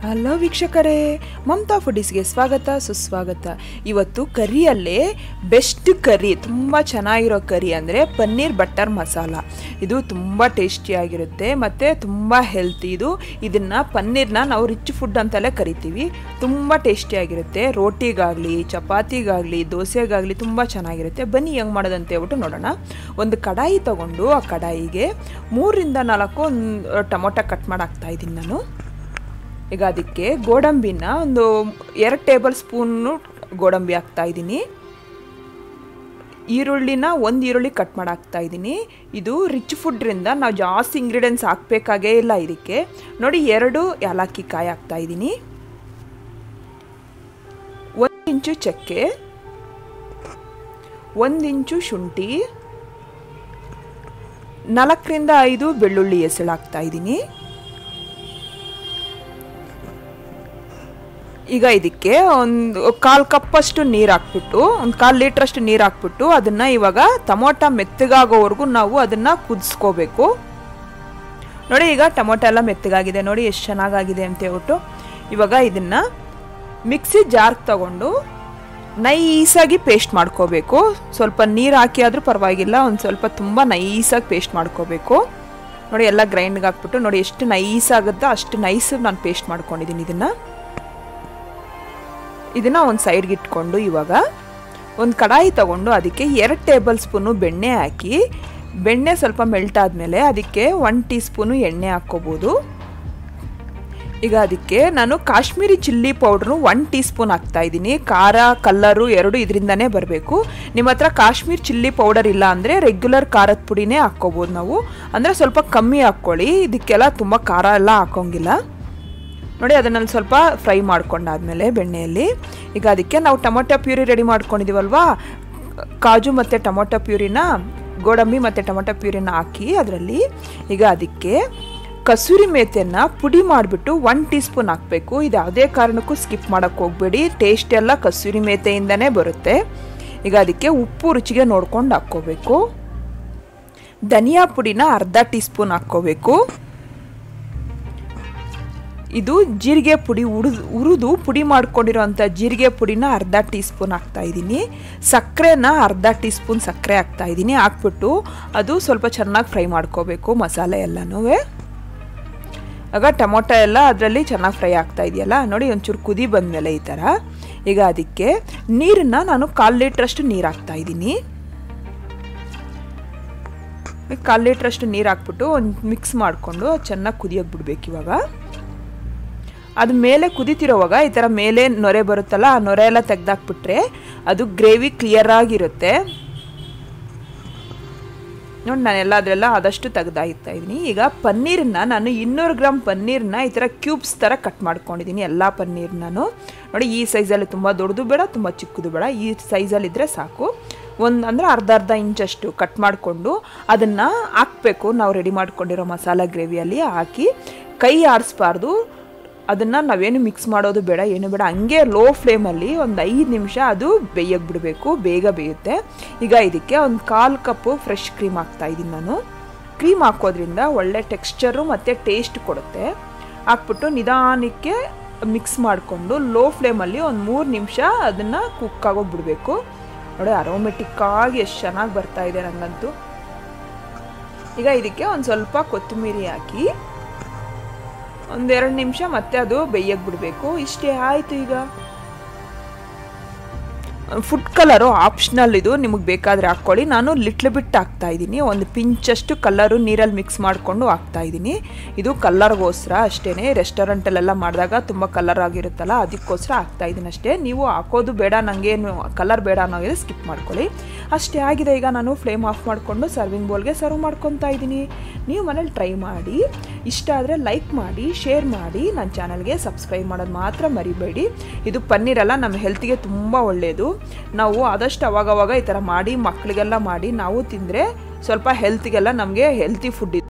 hello ವೀಕ್ಷಕರೇ ಮಮತಾ ಫುಡೀಸ್ಗೆ ಸ್ವಾಗತ ಸುಸ್ವಾಗತ ಇವತ್ತು ಕರಿಯಲ್ಲೇ ಬೆಸ್ಟ್ ಕರಿ ತುಂಬ ಚೆನ್ನಾಗಿರೋ ಕರಿ ಅಂದರೆ ಪನ್ನೀರ್ ಬಟರ್ ಮಸಾಲ ಇದು ತುಂಬ ಟೇಸ್ಟಿಯಾಗಿರುತ್ತೆ ಮತ್ತು ತುಂಬ ಹೆಲ್ತಿ ಇದು ಇದನ್ನು ಪನ್ನೀರ್ನ ನಾವು ರಿಚ್ ಫುಡ್ ಅಂತಲೇ ಕರಿತೀವಿ ತುಂಬ ಟೇಸ್ಟಿಯಾಗಿರುತ್ತೆ ರೋಟಿಗಾಗಲಿ ಚಪಾತಿಗಾಗಲಿ ದೋಸೆಗಾಗಲಿ ತುಂಬ ಚೆನ್ನಾಗಿರುತ್ತೆ ಬನ್ನಿ ಹೆಂಗೆ ಮಾಡೋದಂತ ಹೇಳ್ಬಿಟ್ಟು ನೋಡೋಣ ಒಂದು ಕಡಾಯಿ ತಗೊಂಡು ಆ ಕಡಾಯಿಗೆ ಮೂರರಿಂದ ನಾಲ್ಕು ಒಂದು ಟೊಮೊಟೊ ಕಟ್ ಮಾಡಿ ಹಾಕ್ತಾ ಇದ್ದೀನಿ ನಾನು ಈಗ ಅದಕ್ಕೆ ಗೋಡಂಬಿನ ಒಂದು ಎರಡು ಟೇಬಲ್ ಸ್ಪೂನು ಗೋಡಂಬಿ ಹಾಕ್ತಾ ಇದ್ದೀನಿ ಈರುಳ್ಳಿನ ಒಂದು ಈರುಳ್ಳಿ ಕಟ್ ಮಾಡಿ ಹಾಕ್ತಾ ಇದ್ದೀನಿ ಇದು ರಿಚ್ ಫುಡ್ರಿಂದ ನಾವು ಜಾಸ್ತಿ ಇಂಗ್ರೀಡಿಯೆಂಟ್ಸ್ ಹಾಕಬೇಕಾಗೇ ಇಲ್ಲ ಇದಕ್ಕೆ ನೋಡಿ ಎರಡು ಏಲಕ್ಕಿ ಕಾಯಿ ಹಾಕ್ತಾ ಇದ್ದೀನಿ ಒಂದು ಇಂಚು ಚಕ್ಕೆ ಒಂದು ಇಂಚು ಶುಂಠಿ ನಾಲ್ಕರಿಂದ ಐದು ಬೆಳ್ಳುಳ್ಳಿ ಹೆಸಳು ಹಾಕ್ತಾ ಇದ್ದೀನಿ ಈಗ ಇದಕ್ಕೆ ಒಂದು ಕಾಲು ಕಪ್ಪಷ್ಟು ನೀರು ಹಾಕ್ಬಿಟ್ಟು ಒಂದು ಕಾಲು ಲೀಟ್ರಷ್ಟು ನೀರು ಹಾಕ್ಬಿಟ್ಟು ಅದನ್ನು ಇವಾಗ ಟೊಮೊಟೊ ಮೆತ್ತಗಾಗೋವರೆಗೂ ನಾವು ಅದನ್ನು ಕುದಿಸ್ಕೋಬೇಕು ನೋಡಿ ಈಗ ಟೊಮೊಟೊ ಎಲ್ಲ ಮೆತ್ತಗಾಗಿದೆ ನೋಡಿ ಎಷ್ಟು ಚೆನ್ನಾಗಾಗಿದೆ ಅಂತ ಹೇಳ್ಬಿಟ್ಟು ಇವಾಗ ಇದನ್ನು ಮಿಕ್ಸಿ ಜಾರ್ಗೆ ತಗೊಂಡು ನೈಸಾಗಿ ಪೇಸ್ಟ್ ಮಾಡ್ಕೋಬೇಕು ಸ್ವಲ್ಪ ನೀರು ಹಾಕಿ ಆದರೂ ಪರವಾಗಿಲ್ಲ ಒಂದು ಸ್ವಲ್ಪ ತುಂಬ ನೈಸಾಗಿ ಪೇಸ್ಟ್ ಮಾಡ್ಕೋಬೇಕು ನೋಡಿ ಎಲ್ಲ ಗ್ರೈಂಡ್ಗೆ ಹಾಕ್ಬಿಟ್ಟು ನೋಡಿ ಎಷ್ಟು ನೈಸ್ ಆಗುತ್ತೋ ಅಷ್ಟು ನೈಸ್ ನಾನು ಪೇಸ್ಟ್ ಮಾಡ್ಕೊಂಡಿದ್ದೀನಿ ಇದನ್ನು ಇದನ್ನು ಒಂದು ಸೈಡ್ಗೆ ಇಟ್ಕೊಂಡು ಇವಾಗ ಒಂದು ಕಡಾಯಿ ತಗೊಂಡು ಅದಕ್ಕೆ ಎರಡು ಟೇಬಲ್ ಸ್ಪೂನು ಬೆಣ್ಣೆ ಹಾಕಿ ಬೆಣ್ಣೆ ಸ್ವಲ್ಪ ಮೆಲ್ಟ್ ಆದಮೇಲೆ ಅದಕ್ಕೆ ಒನ್ ಟೀ ಸ್ಪೂನು ಎಣ್ಣೆ ಹಾಕ್ಕೋಬೋದು ಈಗ ಅದಕ್ಕೆ ನಾನು Kashmiri chilli powder one teaspoon ಹಾಕ್ತಾ ಇದ್ದೀನಿ ಖಾರ ಕಲ್ಲರು ಎರಡು ಇದರಿಂದನೇ ಬರಬೇಕು ನಿಮ್ಮ ಹತ್ರ ಕಾಶ್ಮೀರ್ ಚಿಲ್ಲಿ ಪೌಡರ್ ಇಲ್ಲ ಅಂದರೆ ರೆಗ್ಯುಲರ್ ಖಾರದ ಪುಡಿನೇ ಹಾಕ್ಕೋಬೋದು ನಾವು ಅಂದರೆ ಸ್ವಲ್ಪ ಕಮ್ಮಿ ಹಾಕ್ಕೊಳ್ಳಿ ಇದಕ್ಕೆಲ್ಲ ತುಂಬ ಖಾರ ಎಲ್ಲ ಹಾಕೋಂಗಿಲ್ಲ ನೋಡಿ ಅದನ್ನಲ್ಲಿ ಸ್ವಲ್ಪ ಫ್ರೈ ಮಾಡ್ಕೊಂಡಾದ್ಮೇಲೆ ಬೆಣ್ಣೆಯಲ್ಲಿ ಈಗ ಅದಕ್ಕೆ ನಾವು ಟೊಮೊಟೊ ಪ್ಯೂರಿ ರೆಡಿ ಮಾಡ್ಕೊಂಡಿದ್ದೀವಲ್ವಾ ಕಾಜು ಮತ್ತು ಟೊಮೊಟೊ ಪ್ಯೂರಿನ ಗೋಡಂಬಿ ಮತ್ತು ಟೊಮೊಟೊ ಪ್ಯೂರಿನ ಹಾಕಿ ಅದರಲ್ಲಿ ಈಗ ಅದಕ್ಕೆ ಕಸೂರಿ ಮೇಥಿಯನ್ನು ಪುಡಿ ಮಾಡಿಬಿಟ್ಟು ಒನ್ ಟೀ ಸ್ಪೂನ್ ಹಾಕಬೇಕು ಇದು ಯಾವುದೇ ಕಾರಣಕ್ಕೂ ಸ್ಕಿಪ್ ಮಾಡೋಕ್ಕೆ ಹೋಗಬೇಡಿ ಟೇಸ್ಟ್ ಎಲ್ಲ ಕಸೂರಿ ಮೇಥೆಯಿಂದನೇ ಬರುತ್ತೆ ಈಗ ಅದಕ್ಕೆ ಉಪ್ಪು ರುಚಿಗೆ ನೋಡ್ಕೊಂಡು ಹಾಕ್ಕೋಬೇಕು ಧನಿಯಾ ಪುಡಿನ ಅರ್ಧ ಟೀ ಸ್ಪೂನ್ ಹಾಕ್ಕೋಬೇಕು ಇದು ಜೀರಿಗೆ ಪುಡಿ ಉಡಿದು ಹುರಿದು ಪುಡಿ ಮಾಡ್ಕೊಂಡಿರೋಂಥ ಜೀರಿಗೆ ಪುಡಿನ ಅರ್ಧ ಟೀ ಸ್ಪೂನ್ ಹಾಕ್ತಾ ಇದ್ದೀನಿ ಸಕ್ಕರೆನ ಅರ್ಧ ಟೀ ಸ್ಪೂನ್ ಸಕ್ಕರೆ ಹಾಕ್ತಾ ಇದ್ದೀನಿ ಹಾಕ್ಬಿಟ್ಟು ಅದು ಸ್ವಲ್ಪ ಚೆನ್ನಾಗಿ ಫ್ರೈ ಮಾಡ್ಕೋಬೇಕು ಮಸಾಲೆ ಎಲ್ಲನೂ ಆಗ ಟೊಮೊಟೊ ಎಲ್ಲ ಅದರಲ್ಲಿ ಚೆನ್ನಾಗಿ ಫ್ರೈ ಆಗ್ತಾ ಇದೆಯಲ್ಲ ನೋಡಿ ಒಂಚೂರು ಕುದಿ ಬಂದಮೇಲೆ ಈ ಥರ ಈಗ ಅದಕ್ಕೆ ನೀರನ್ನು ನಾನು ಕಾಲು ಲೀಟ್ರಷ್ಟು ನೀರು ಹಾಕ್ತಾ ಇದ್ದೀನಿ ಕಾಲು ಲೀಟ್ರಷ್ಟು ನೀರು ಹಾಕ್ಬಿಟ್ಟು ಒಂದು ಮಿಕ್ಸ್ ಮಾಡಿಕೊಂಡು ಚೆನ್ನಾಗಿ ಕುದಿಯೋಕೆ ಬಿಡ್ಬೇಕು ಇವಾಗ ಅದು ಮೇಲೆ ಕುದಿತಿರೋವಾಗ ಈ ಥರ ಮೇಲೆ ನೊರೆ ಬರುತ್ತಲ್ಲ ಆ ನೊರೆ ಎಲ್ಲ ತೆಗ್ದಾಕ್ಬಿಟ್ರೆ ಅದು ಗ್ರೇವಿ ಕ್ಲಿಯರ್ ಆಗಿರುತ್ತೆ ನೋಡಿ ನಾನೆಲ್ಲ ಅದರೆಲ್ಲ ಆದಷ್ಟು ತೆಗ್ದಾಯ್ತಾ ಇದ್ದೀನಿ ಈಗ ಪನ್ನೀರನ್ನ ನಾನು ಇನ್ನೂರು ಗ್ರಾಮ್ ಪನ್ನೀರನ್ನ ಈ ಥರ ಕ್ಯೂಬ್ಸ್ ಥರ ಕಟ್ ಮಾಡ್ಕೊಂಡಿದ್ದೀನಿ ಎಲ್ಲ ಪನ್ನೀರ್ ನಾನು ನೋಡಿ ಈ ಸೈಜಲ್ಲಿ ತುಂಬ ದೊಡ್ಡದು ಬೇಡ ತುಂಬ ಚಿಕ್ಕದು ಬೇಡ ಈ ಸೈಜಲ್ಲಿದ್ದರೆ ಸಾಕು ಒಂದು ಅಂದರೆ ಅರ್ಧ ಅರ್ಧ ಇಂಚಷ್ಟು ಕಟ್ ಮಾಡಿಕೊಂಡು ಅದನ್ನು ಹಾಕಬೇಕು ನಾವು ರೆಡಿ ಮಾಡ್ಕೊಂಡಿರೋ ಮಸಾಲ ಗ್ರೇವಿಯಲ್ಲಿ ಹಾಕಿ ಕೈ ಆಡಿಸ್ಬಾರ್ದು ಅದನ್ನು ನಾವೇನು ಮಿಕ್ಸ್ ಮಾಡೋದು ಬೇಡ ಏನು ಬೇಡ ಹಂಗೆ ಲೋ ಫ್ಲೇಮಲ್ಲಿ ಒಂದು ಐದು ನಿಮಿಷ ಅದು ಬೇಯಕ್ಕೆ ಬಿಡಬೇಕು ಬೇಗ ಬೇಯುತ್ತೆ ಈಗ ಇದಕ್ಕೆ ಒಂದು ಕಾಲು ಕಪ್ಪು ಫ್ರೆಶ್ ಕ್ರೀಮ್ ಹಾಕ್ತಾ ಇದ್ದೀನಿ ನಾನು ಕ್ರೀಮ್ ಹಾಕೋದ್ರಿಂದ ಒಳ್ಳೆ ಟೆಕ್ಸ್ಚರು ಮತ್ತು ಟೇಸ್ಟ್ ಕೊಡುತ್ತೆ ಹಾಕ್ಬಿಟ್ಟು ನಿಧಾನಕ್ಕೆ ಮಿಕ್ಸ್ ಮಾಡಿಕೊಂಡು ಲೋ ಫ್ಲೇಮಲ್ಲಿ ಒಂದು ಮೂರು ನಿಮಿಷ ಅದನ್ನು ಕುಕ್ ಆಗೋಗಿ ಬಿಡಬೇಕು ನೋಡಿ ಅರೋಮೆಟಿಕ್ಕಾಗಿ ಎಷ್ಟು ಚೆನ್ನಾಗಿ ಬರ್ತಾ ಇದೆ ನನಗಂತೂ ಈಗ ಇದಕ್ಕೆ ಒಂದು ಸ್ವಲ್ಪ ಕೊತ್ತಂಬರಿ ಹಾಕಿ ಒಂದೆರಡು ನಿಮಿಷ ಮತ್ತೆ ಅದು ಬೇಯಕ್ಕೆ ಬಿಡಬೇಕು ಇಷ್ಟೇ ಆಯಿತು ಈಗ ಫುಡ್ ಕಲರು ಆಪ್ಷನಲ್ ಇದು ನಿಮಗೆ ಬೇಕಾದರೆ ಹಾಕ್ಕೊಳ್ಳಿ ನಾನು ಲಿಟ್ಲ್ ಬಿಟ್ಟು ಹಾಕ್ತಾ ಇದ್ದೀನಿ ಒಂದು ಪಿಂಚಷ್ಟು ಕಲರು ನೀರಲ್ಲಿ ಮಿಕ್ಸ್ ಮಾಡಿಕೊಂಡು ಹಾಕ್ತಾ ಇದ್ದೀನಿ ಇದು ಕಲ್ಲರ್ಗೋಸ್ಕರ ಅಷ್ಟೇ ರೆಸ್ಟೋರೆಂಟಲ್ಲೆಲ್ಲ ಮಾಡಿದಾಗ ತುಂಬ ಕಲರ್ ಆಗಿರುತ್ತಲ್ಲ ಅದಕ್ಕೋಸ್ಕರ ಹಾಕ್ತಾ ಇದ್ದೀನಿ ಅಷ್ಟೇ ನೀವು ಹಾಕೋದು ಬೇಡ ನನಗೇನು ಕಲರ್ ಬೇಡ ಅನ್ನೋಗಿದೆ ಸ್ಕಿಪ್ ಮಾಡ್ಕೊಳ್ಳಿ ಅಷ್ಟೇ ಆಗಿದೆ ಈಗ ನಾನು ಫ್ಲೇಮ್ ಆಫ್ ಮಾಡಿಕೊಂಡು ಸರ್ವಿಂಗ್ ಬೌಲ್ಗೆ ಸರ್ವ್ ಮಾಡ್ಕೊತಾ ಇದ್ದೀನಿ ನೀವು ಮನೇಲಿ ಟ್ರೈ ಮಾಡಿ ಇಷ್ಟ ಆದರೆ ಲೈಕ್ ಮಾಡಿ ಶೇರ್ ಮಾಡಿ ನನ್ನ ಚಾನಲ್ಗೆ ಸಬ್ಸ್ಕ್ರೈಬ್ ಮಾಡೋದು ಮಾತ್ರ ಮರಿಬೇಡಿ ಇದು ಪನ್ನೀರೆಲ್ಲ ನಮ್ಮ ಹೆಲ್ತಿಗೆ ತುಂಬ ಒಳ್ಳೆಯದು ನಾವು ಆದಷ್ಟು ಅವಾಗವಾಗ ಈ ಥರ ಮಾಡಿ ಮಕ್ಕಳಿಗೆಲ್ಲ ಮಾಡಿ ನಾವು ತಿಂದರೆ ಸ್ವಲ್ಪ ಹೆಲ್ತಿಗೆಲ್ಲ ನಮಗೆ ಹೆಲ್ತಿ ಫುಡ್